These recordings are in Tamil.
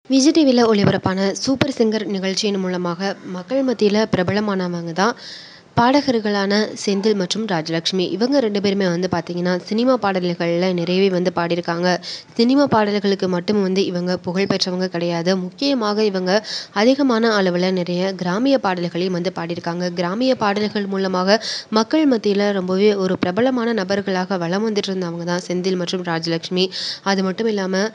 விஜய் டிவியில் ஒளிபரப்பான சூப்பர் சிங்கர் நிகழ்ச்சியின் மூலமாக மக்கள் மத்தியில் பிரபலமானவங்க தான் பாடகர்களான செந்தில் மற்றும் ராஜலக்ஷ்மி இவங்க ரெண்டு பேருமே வந்து பார்த்திங்கன்னா சினிமா பாடல்களில் நிறையவே வந்து பாடியிருக்காங்க சினிமா பாடல்களுக்கு மட்டும் வந்து இவங்க புகழ் பெற்றவங்க கிடையாது முக்கியமாக இவங்க அதிகமான அளவில் நிறைய கிராமிய பாடல்களையும் வந்து பாடியிருக்காங்க கிராமிய பாடல்கள் மூலமாக மக்கள் மத்தியில் ரொம்பவே ஒரு பிரபலமான நபர்களாக வலம் வந்துட்டு இருந்தவங்க தான் செந்தில் மற்றும் ராஜலக்ஷ்மி அது மட்டும் இல்லாமல்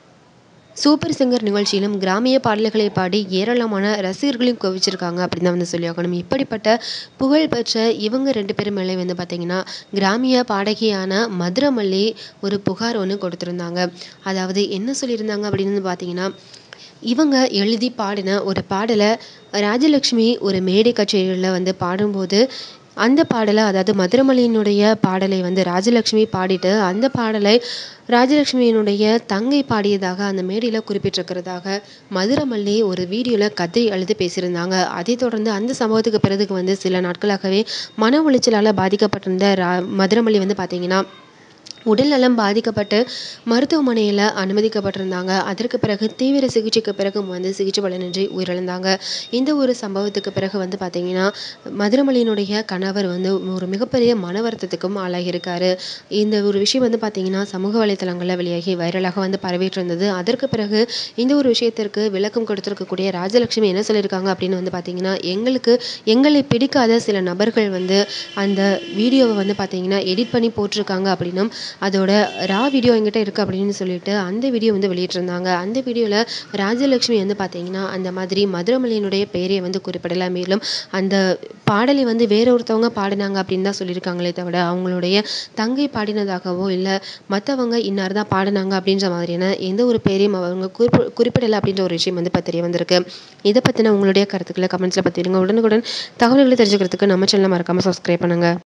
சூப்பர் சிங்கர் நிகழ்ச்சியிலும் கிராமிய பாடல்களை பாடி ஏராளமான ரசிகர்களையும் குவிச்சிருக்காங்க அப்படின்னு தான் வந்து சொல்லியாகணும் இப்படிப்பட்ட புகழ்பெற்ற இவங்க ரெண்டு பேரும் மேலே வந்து பார்த்திங்கன்னா கிராமிய பாடகியான மதுரமல்லி ஒரு புகார் ஒன்று கொடுத்துருந்தாங்க அதாவது என்ன சொல்லியிருந்தாங்க அப்படின்னு வந்து பார்த்தீங்கன்னா இவங்க எழுதி பாடின ஒரு பாடலை ராஜலக்ஷ்மி ஒரு மேடை கச்சேரியில் வந்து பாடும்போது அந்த பாடலை அதாவது மதுரமல்லியினுடைய பாடலை வந்து ராஜலக்ஷ்மி பாடிட்டு அந்த பாடலை ராஜலக்ஷ்மியினுடைய தங்கை பாடியதாக அந்த மேடையில் குறிப்பிட்டிருக்கிறதாக மதுரமல்லி ஒரு வீடியோவில் கதை அழுது பேசியிருந்தாங்க அதை தொடர்ந்து அந்த சம்பவத்துக்கு பிறகு வந்து சில நாட்களாகவே மன உளைச்சலால் பாதிக்கப்பட்டிருந்த ரா மதுரமல்லி வந்து பார்த்திங்கன்னா உடல்நலம் பாதிக்கப்பட்டு மருத்துவமனையில் அனுமதிக்கப்பட்டிருந்தாங்க அதற்கு பிறகு தீவிர சிகிச்சைக்கு பிறகு வந்து சிகிச்சை பலனின்றி உயிரிழந்தாங்க இந்த ஒரு சம்பவத்துக்கு பிறகு வந்து பார்த்திங்கன்னா மதுரமலையினுடைய கணவர் வந்து ஒரு மிகப்பெரிய மன வருத்தத்துக்கும் ஆளாகியிருக்காரு இந்த ஒரு விஷயம் வந்து பார்த்திங்கன்னா சமூக வலைத்தளங்களில் வெளியாகி வைரலாக வந்து பரவிட்டு இருந்தது அதற்கு பிறகு இந்த ஒரு விஷயத்திற்கு விளக்கம் கொடுத்துருக்கக்கூடிய ராஜலட்சுமி என்ன சொல்லியிருக்காங்க அப்படின்னு வந்து பார்த்திங்கன்னா எங்களுக்கு எங்களை பிடிக்காத சில நபர்கள் வந்து அந்த வீடியோவை வந்து பார்த்திங்கன்னா எடிட் பண்ணி போட்டிருக்காங்க அப்படின்னும் அதோட ரா வீடியோ எங்கிட்ட இருக்குது அப்படின்னு சொல்லிட்டு அந்த வீடியோ வந்து வெளியிட்டிருந்தாங்க அந்த வீடியோவில் ராஜலக்ஷ்மி வந்து பார்த்தீங்கன்னா அந்த மாதிரி மதுரமலையினுடைய பெயரை வந்து குறிப்பிடலை மேலும் அந்த பாடலை வந்து வேற ஒருத்தவங்க பாடினாங்க அப்படின்னு தான் சொல்லியிருக்காங்களே தவிர அவங்களுடைய தங்கை பாடினதாகவோ இல்லை மற்றவங்க இன்னார் தான் பாடினாங்க அப்படின்ற மாதிரியான எந்த ஒரு பேரையும் அவங்க குறிப்பு குறிப்பிடலை அப்படின்ற ஒரு விஷயம் வந்து இப்போ தெரிய வந்திருக்கு இதை பற்றின உங்களுடைய கருத்துக்களை கமெண்ட்ஸில் பற்றிடுங்க உடனுக்குடன் தகவல்களை தெரிஞ்சுக்கிறதுக்கு நம்ம சேனலை மறக்காமல் சப்ஸ்கிரைப் பண்ணுங்கள்